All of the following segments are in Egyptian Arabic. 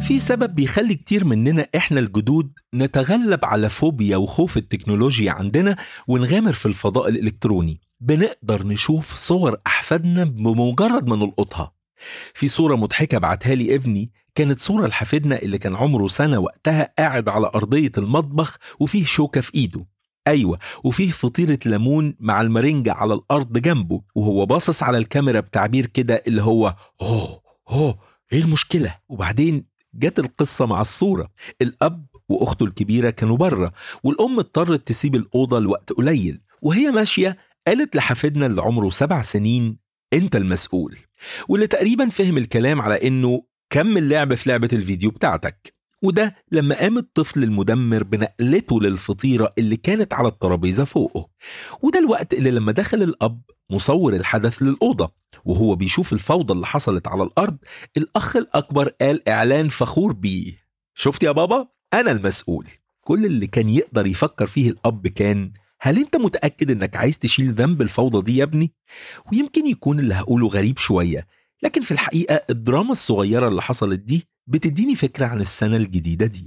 في سبب بيخلي كتير مننا احنا الجدود نتغلب على فوبيا وخوف التكنولوجيا عندنا ونغامر في الفضاء الإلكتروني بنقدر نشوف صور أحفادنا بمجرد ما نلقطها في صورة مضحكة بعتها لي ابني كانت صورة لحفيدنا اللي كان عمره سنة وقتها قاعد على أرضية المطبخ وفيه شوكة في إيده أيوة وفيه فطيرة ليمون مع المرنجة على الأرض جنبه وهو باصص على الكاميرا بتعبير كده اللي هو أوه أوه إيه المشكلة وبعدين جت القصة مع الصورة الأب وأخته الكبيرة كانوا بره والأم اضطرت تسيب الأوضة لوقت قليل وهي ماشية قالت لحفيدنا اللي عمره سبع سنين أنت المسؤول واللي تقريبا فهم الكلام على إنه كمل لعب في لعبة الفيديو بتاعتك وده لما قام الطفل المدمر بنقلته للفطيرة اللي كانت على الترابيزة فوقه وده الوقت اللي لما دخل الأب مصور الحدث للأوضة وهو بيشوف الفوضى اللي حصلت على الأرض الأخ الأكبر قال إعلان فخور بيه شفت يا بابا أنا المسؤول كل اللي كان يقدر يفكر فيه الأب كان هل أنت متأكد إنك عايز تشيل ذنب الفوضى دي يا ابني؟ ويمكن يكون اللي هقوله غريب شوية لكن في الحقيقة الدراما الصغيرة اللي حصلت دي بتديني فكرة عن السنة الجديدة دي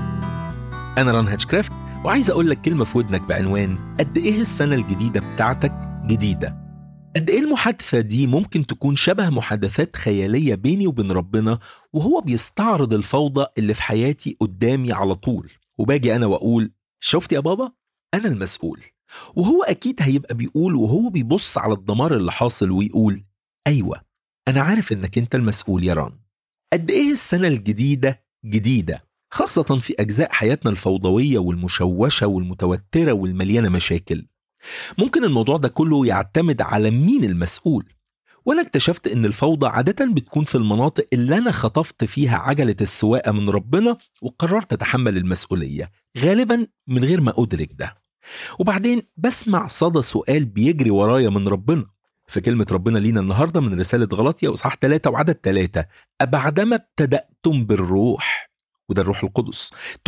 أنا ران هاتشكرافت وعايز أقول لك كلمة في ودنك بعنوان قد إيه السنة الجديدة بتاعتك جديدة قد إيه المحادثة دي ممكن تكون شبه محادثات خيالية بيني وبين ربنا وهو بيستعرض الفوضى اللي في حياتي قدامي على طول وباجي أنا وأقول شفت يا بابا أنا المسؤول وهو أكيد هيبقى بيقول وهو بيبص على الدمار اللي حاصل ويقول أيوة أنا عارف إنك أنت المسؤول يا ران قد إيه السنة الجديدة جديدة خاصة في أجزاء حياتنا الفوضوية والمشوشة والمتوترة والمليانة مشاكل ممكن الموضوع ده كله يعتمد على مين المسؤول وانا اكتشفت ان الفوضى عادة بتكون في المناطق اللي انا خطفت فيها عجلة السواقة من ربنا وقررت اتحمل المسؤولية غالبا من غير ما ادرك ده وبعدين بسمع صدى سؤال بيجري ورايا من ربنا في كلمة ربنا لينا النهاردة من رسالة غلطية وإصحاح ثلاثة وعدد ثلاثة أبعدما ابتدأتم بالروح وده الروح القدس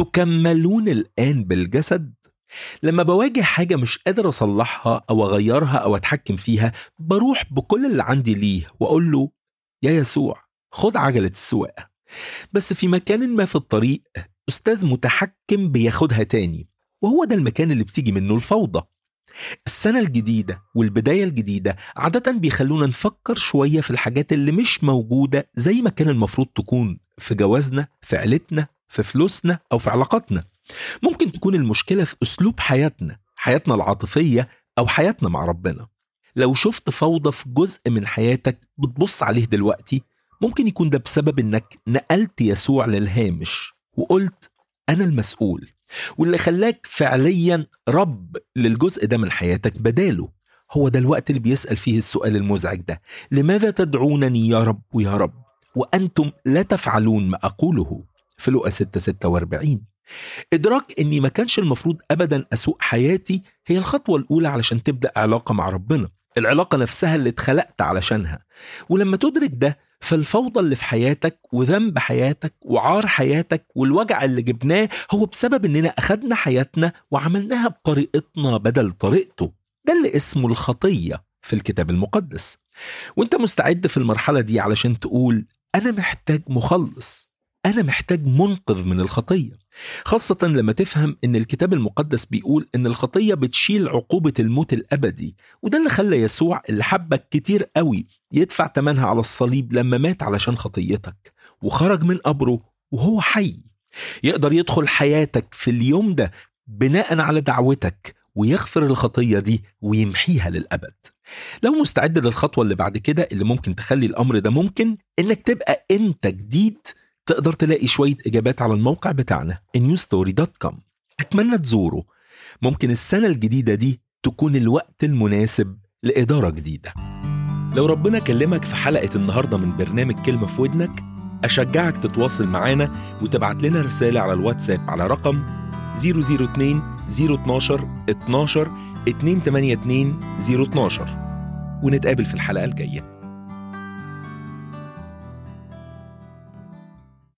تكملون الآن بالجسد لما بواجه حاجة مش قادر أصلحها أو أغيرها أو أتحكم فيها بروح بكل اللي عندي ليه وأقول له يا يسوع خد عجلة السواقة بس في مكان ما في الطريق أستاذ متحكم بياخدها تاني وهو ده المكان اللي بتيجي منه الفوضى السنة الجديدة والبداية الجديدة عادة بيخلونا نفكر شوية في الحاجات اللي مش موجودة زي ما كان المفروض تكون في جوازنا في عيلتنا في فلوسنا أو في علاقاتنا ممكن تكون المشكلة في أسلوب حياتنا حياتنا العاطفية أو حياتنا مع ربنا لو شفت فوضى في جزء من حياتك بتبص عليه دلوقتي ممكن يكون ده بسبب انك نقلت يسوع للهامش وقلت انا المسؤول واللي خلاك فعليا رب للجزء ده من حياتك بداله هو ده الوقت اللي بيسأل فيه السؤال المزعج ده لماذا تدعونني يا رب ويا رب وأنتم لا تفعلون ما أقوله في لقا 6 46 إدراك إني ما كانش المفروض أبدا أسوق حياتي هي الخطوة الأولى علشان تبدأ علاقة مع ربنا العلاقة نفسها اللي اتخلقت علشانها ولما تدرك ده فالفوضى اللي في حياتك وذنب حياتك وعار حياتك والوجع اللي جبناه هو بسبب اننا اخدنا حياتنا وعملناها بطريقتنا بدل طريقته ده اللي اسمه الخطية في الكتاب المقدس وانت مستعد في المرحلة دي علشان تقول انا محتاج مخلص انا محتاج منقذ من الخطية خاصة لما تفهم ان الكتاب المقدس بيقول ان الخطية بتشيل عقوبة الموت الابدي وده اللي خلى يسوع اللي حبك كتير قوي يدفع ثمنها على الصليب لما مات علشان خطيتك وخرج من قبره وهو حي يقدر يدخل حياتك في اليوم ده بناء على دعوتك ويغفر الخطية دي ويمحيها للأبد لو مستعد للخطوة اللي بعد كده اللي ممكن تخلي الأمر ده ممكن إنك تبقى أنت جديد تقدر تلاقي شوية إجابات على الموقع بتاعنا newstory.com أتمنى تزوره ممكن السنة الجديدة دي تكون الوقت المناسب لإدارة جديدة لو ربنا كلمك في حلقة النهاردة من برنامج كلمة في ودنك أشجعك تتواصل معانا وتبعت لنا رسالة على الواتساب على رقم 002 012 12 282 012 ونتقابل في الحلقة الجاية